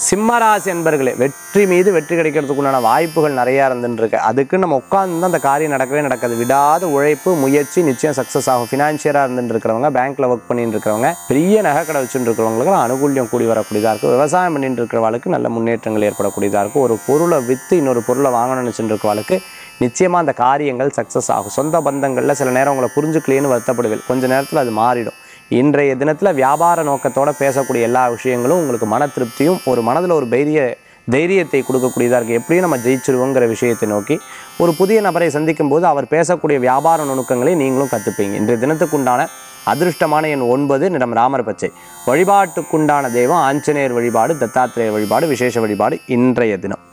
சிம்மராசி என்பர்களே வெற்றி மீது வெற்றி கிடைக்கிறதுக்கு உண்டான வாய்ப்புகள் நிறையா இருந்துட்டு இருக்கு அதுக்கு நம்ம உட்காந்து அந்த காரியம் நடக்கவே நடக்காது விடாத உழைப்பு முயற்சி நிச்சயம் சக்ஸஸ் ஆகும் ஃபினான்ஷியராக இருந்துட்டு இருக்கிறவங்க பேங்க்ல ஒர்க் பண்ணிட்டு இருக்கிறவங்க பெரிய நகை கடை வச்சுட்டு இருக்கிறவங்களுக்கு அனுகூல்யம் கூடி வரக்கூடியதாக இருக்கும் விவசாயம் பண்ணிட்டு இருக்கிறவங்களுக்கு நல்ல முன்னேற்றங்கள் ஏற்படக்கூடியதாக இருக்கும் ஒரு பொருளை விற்று இன்னொரு பொருளை வாங்கணும்னு நினச்சிட்டு இருக்கிறவங்களுக்கு நிச்சயமாக அந்த காரியங்கள் சக்ஸஸ் ஆகும் சொந்த பந்தங்களில் சில நேரம் உங்களை புரிஞ்சுக்கலையேன்னு வருத்தப்படுவீர்கள் கொஞ்ச நேரத்தில் அது மாறிடும் இன்றைய தினத்தில் வியாபார நோக்கத்தோட பேசக்கூடிய எல்லா விஷயங்களும் உங்களுக்கு மன திருப்தியும் ஒரு மனதில் ஒரு தைரிய தைரியத்தை கொடுக்கக்கூடியதாக இருக்குது எப்படியும் நம்ம ஜெயிச்சிருவோங்கிற விஷயத்தை நோக்கி ஒரு புதிய நபரை சந்திக்கும் போது அவர் பேசக்கூடிய வியாபார நுணுக்கங்களை நீங்களும் கற்றுப்பீங்க இன்றைய தினத்துக்குண்டான அதிர்ஷ்டமான எண் ஒன்பது நிறம் ராமர் பச்சை வழிபாட்டுக்குண்டான தெய்வம் ஆஞ்சநேயர் வழிபாடு தத்தாத்திரேயர் வழிபாடு விசேஷ வழிபாடு இன்றைய தினம்